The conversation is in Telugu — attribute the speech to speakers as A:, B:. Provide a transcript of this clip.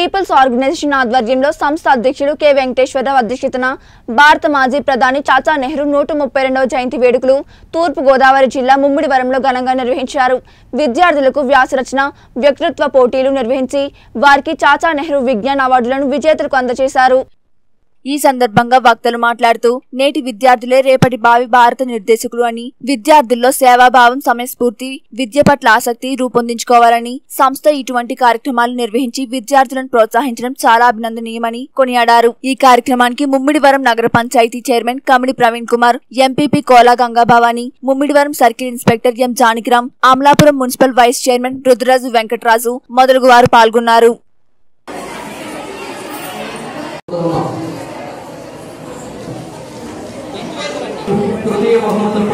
A: పీపుల్స్ ఆర్గనైజేషన్ ఆధ్వర్యంలో సంస్థ అధ్యక్షుడు కె వెంకటేశ్వరరావు అధ్యక్షతన భారత మాజీ ప్రధాని చాచా నెహ్రూ నూట ముప్పై రెండవ జయంతి వేడుకలు తూర్పు గోదావరి జిల్లా ముమ్మిడివరంలో ఘనంగా నిర్వహించారు విద్యార్థులకు వ్యాసరచన వ్యక్తిత్వ పోటీలు నిర్వహించి వారికి చాచా నెహ్రూ విజ్ఞాన్ అవార్డులను విజేతలకు అందజేశారు
B: ఈ సందర్భంగా వక్తలు మాట్లాడుతూ నేటి విద్యార్థులే రేపటి భావి భారత నిర్దేశకులు అని విద్యార్థుల్లో సేవాభావం సమయస్ఫూర్తి విద్య పట్ల ఆసక్తి రూపొందించుకోవాలని సంస్థ ఇటువంటి కార్యక్రమాలు నిర్వహించి విద్యార్థులను ప్రోత్సహించడం చాలా అభినందనీయమని కొనియాడారు ఈ కార్యక్రమానికి ముమ్మిడివరం నగర panchayat chairman Kamidi Praveen Kumar MPP Kola Gangabhavani Mummidivaram circle inspector M Janakiram Amalapuram municipal vice chairman Rudraraju Venkataraju మొదలగు వారు పాల్గొన్నారు
C: తృతీయ బహుమతులు